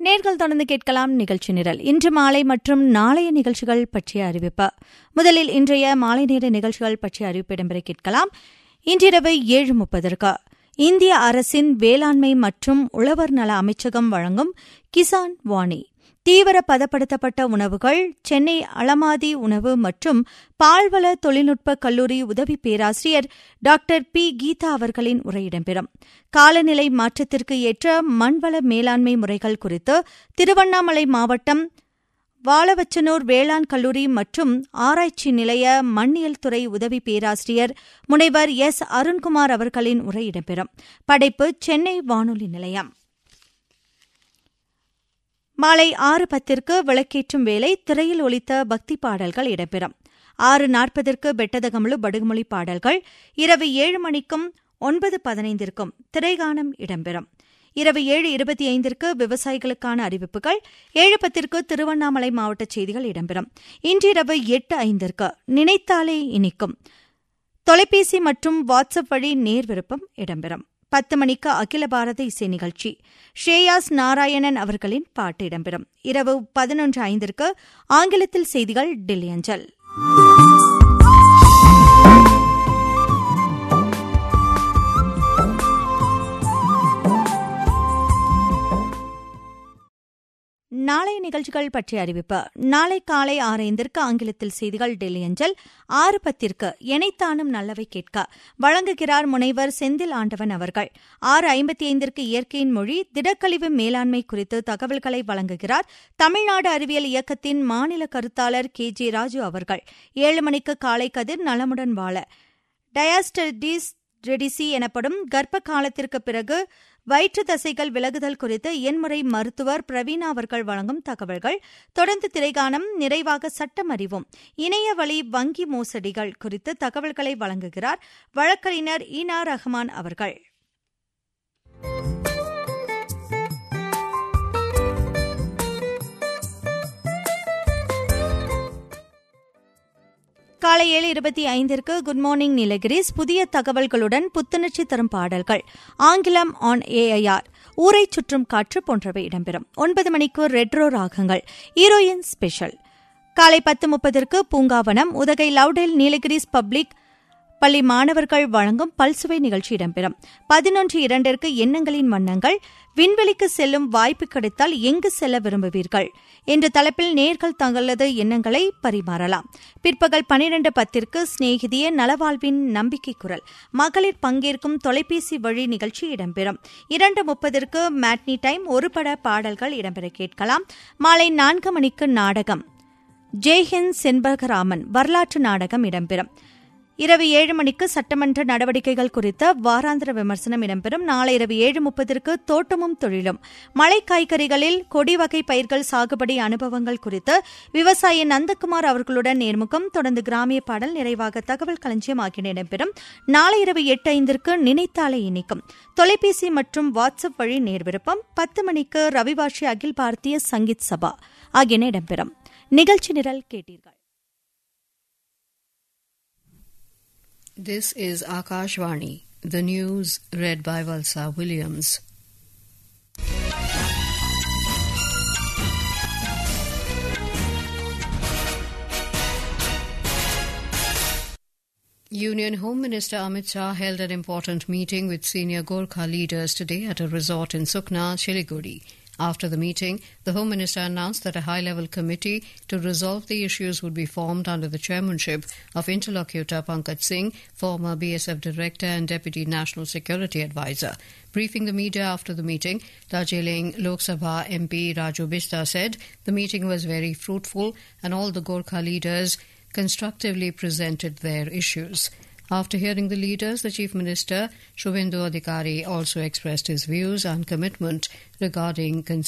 நேர்கள் தொடர்ந்து கேட்கலாம் நிகழ்ச்சி நிரல் இன்று மாலை மற்றும் நாளைய நிகழ்ச்சிகள் பற்றிய அறிவிப்பு முதலில் இன்றைய மாலை நேர நிகழ்ச்சிகள் பற்றிய அறிவிப்பு இடம்பெற கேட்கலாம் இன்றிரவு ஏழு முப்பதற்கு இந்திய அரசின் வேளாண்மை மற்றும் உழவர் நல அமைச்சகம் வழங்கும் கிசான் வாணி தீவிர பதப்படுத்தப்பட்ட உணவுகள் சென்னை அளமாதி உணவு மற்றும் பால்வள தொழில்நுட்ப கல்லூரி உதவி பேராசிரியர் டாக்டர் பி கீதா அவர்களின் உரை இடம்பெறும் காலநிலை மாற்றத்திற்கு ஏற்ற மண்வள மேலாண்மை முறைகள் குறித்து திருவண்ணாமலை மாவட்டம் வாழவச்சனூர் வேளாண் கல்லூரி மற்றும் ஆராய்ச்சி நிலைய மண்ணியல் துறை உதவி பேராசிரியர் முனைவர் எஸ் அருண்குமார் அவர்களின் உரை இடம்பெறும் படைப்பு சென்னை வானொலி நிலையம் மாலை ஆறு பத்திற்கு விளக்கேற்றும் வேளை திரையில் ஒலித்த பக்தி பாடல்கள் இடம்பெறும் ஆறு நாற்பதற்கு பெட்டதகமுழு படுகுமொழி பாடல்கள் இரவு ஏழு மணிக்கும் ஒன்பது பதினைந்திற்கும் திரைகானம் இடம்பெறும் இரவு ஏழு இருபத்தி ஐந்திற்கு விவசாயிகளுக்கான அறிவிப்புகள் ஏழு பத்திற்கு திருவண்ணாமலை மாவட்ட செய்திகள் இடம்பெறும் இன்றிரவு எட்டு ஐந்திற்கு நினைத்தாலே இனிக்கும் தொலைபேசி மற்றும் வாட்ஸ்அப் வழி நேர் விருப்பம் இடம்பெறும் பத்து மணிக்கு அகில பாரத இசை நிகழ்ச்சி ஷேயாஸ் நாராயணன் அவர்களின் பாட்டு இடம்பெறும் இரவு பதினொன்று ஐந்திற்கு ஆங்கிலத்தில் செய்திகள் டெல்லி அஞ்சல் நாளைய நிகழ்ச்சிகள் பற்றிய அறிவிப்பு நாளை காலை ஆறு ஐந்திற்கு ஆங்கிலத்தில் செய்திகள் டெல்லி அஞ்சல் ஆறு பத்திற்கு எனைத்தானும் நல்லவை கேட்க வழங்குகிறார் முனைவர் செந்தில் ஆண்டவன் அவர்கள் ஆறு ஐம்பத்தி ஐந்திற்கு இயற்கையின் மொழி திடக்கழிவு மேலாண்மை குறித்து தகவல்களை வழங்குகிறார் தமிழ்நாடு அறிவியல் இயக்கத்தின் மாநில கருத்தாளர் கே ஜே ராஜு அவர்கள் ஏழு மணிக்கு காலை கதிர் நலமுடன் வாழ டயாஸ்டடிஸ் ரெடிசி எனப்படும் கர்ப்ப காலத்திற்கு பிறகு வயிற்று தசைகள் விலகுதல் குறித்து எண்முறை மருத்துவர் பிரவீனா அவர்கள் வழங்கும் தகவல்கள் தொடர்ந்து திரைகானம் நிறைவாக சட்டம் அறிவும் இணைய வழி வங்கி மோசடிகள் குறித்து தகவல்களை வழங்குகிறார் வழக்கறிஞர் ஈனா ரஹ்மான் அவர்கள் காலை ஏழு இருபத்தி ஐந்திற்கு குட் மார்னிங் நீலகிரிஸ் புதிய தகவல்களுடன் புத்துணர்ச்சி தரும் பாடல்கள் ஆங்கிலம் ஆன் ஏஐஆர் ஊரை சுற்றும் காற்று போன்றவை இடம்பெறும் ஒன்பது மணிக்கு ரெட்ரோ ராகங்கள் ஹீரோயின் ஸ்பெஷல் காலை பத்து முப்பதற்கு பூங்காவனம் உதகை லவுடேல் நீலகிரிஸ் பப்ளிக் பள்ளி மாணவர்கள் வழங்கும் பல்சுவை நிகழ்ச்சி இடம்பெறும் பதினொன்று இரண்டிற்கு எண்ணங்களின் வண்ணங்கள் விண்வெளிக்கு செல்லும் வாய்ப்பு கிடைத்தால் எங்கு செல்ல விரும்புவீர்கள் என்ற தலைப்பில் நேர்கள் தங்களது எண்ணங்களை பரிமாறலாம் பிற்பகல் பனிரெண்டு பத்திற்கு சிநேகிதிய நலவாழ்வின் நம்பிக்கை குரல் மகளிர் பங்கேற்கும் தொலைபேசி வழி நிகழ்ச்சி இடம்பெறும் இரண்டு முப்பதற்கு மேட்னி டைம் ஒரு பட பாடல்கள் இடம்பெற கேட்கலாம் மாலை நான்கு மணிக்கு நாடகம் ஜெய்ஹிந்த் செண்பகராமன் வரலாற்று நாடகம் இடம்பெறும் இரவு ஏழு மணிக்கு சட்டமன்ற நடவடிக்கைகள் குறித்த வாராந்திர விமர்சனம் இடம்பெறும் நாளை இரவு ஏழு முப்பதற்கு தோட்டமும் தொழிலும் மழை காய்கறிகளில் கொடி வகை பயிர்கள் சாகுபடி அனுபவங்கள் குறித்து விவசாயி நந்தகுமார் அவர்களுடன் நேர்முகம் தொடர்ந்து கிராமிய பாடல் நிறைவாக தகவல் களஞ்சியம் ஆகியன இடம்பெறும் நாளை இரவு எட்டு ஐந்திற்கு நினைத்தாலே இனிக்கும் தொலைபேசி மற்றும் வாட்ஸ்அப் வழி நேர்விருப்பம் பத்து மணிக்கு ரவிவாஷி அகில் பாரதிய சங்கீத் சபா ஆகியன இடம்பெறும் நிகழ்ச்சி நிரல் கேட்டீர்கள் This is Akashvani, the news read by Valsa Williams. Union Home Minister Amit Shah held an important meeting with senior Gorkha leaders today at a resort in Sukna, Siliguri. After the meeting, the Home Minister announced that a high level committee to resolve the issues would be formed under the chairmanship of interlocutor Pankaj Singh, former BSF Director and Deputy National Security Advisor. Briefing the media after the meeting, Darjeeling Lok Sabha MP Raju Bista said the meeting was very fruitful and all the Gorkha leaders constructively presented their issues. After hearing the leaders, the Chief Minister, Shubhendu Adhikari, also expressed his views and commitment regarding